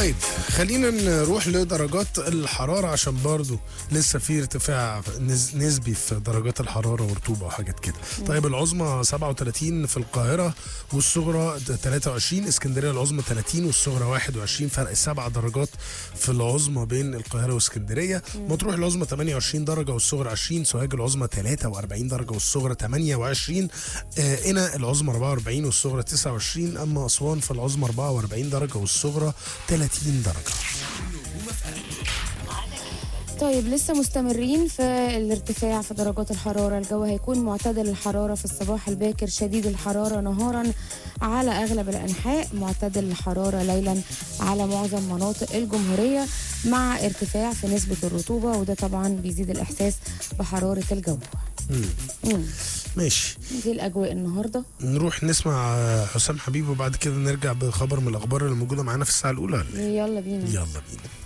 طيب خلينا نروح لدرجات الحرارة عشان برضو لسه في ارتفاع نز- نسبي في درجات الحرارة ورطوبة وحاجات كده طيب العظمى 37 في القاهرة والصغرى 23 اسكندرية العظمى 30 والصغرى 21 فرق 7 درجات في العظمى بين القاهرة واسكندرية مطروح العظمى 28 درجة والصغرى 20 سوهاج العظمى 43 درجة والصغرى 28 آه، قنا العظمى 44 والصغرى 29 أما أسوان فالعظمى 44 درجة والصغرى 30 درجة طيب لسه مستمرين في الارتفاع في درجات الحرارة الجو هيكون معتدل الحرارة في الصباح الباكر شديد الحرارة نهارا على أغلب الأنحاء معتدل الحرارة ليلا على معظم مناطق الجمهورية مع ارتفاع في نسبة الرطوبة وده طبعا بيزيد الإحساس بحرارة الجو مم. ماشي دي الأجواء النهاردة نروح نسمع آه، حسام حبيب وبعد كده نرجع بخبر من الأخبار اللي موجودة معانا في الساعة الأولى ولا إيه؟ يلا بينا يلا بينا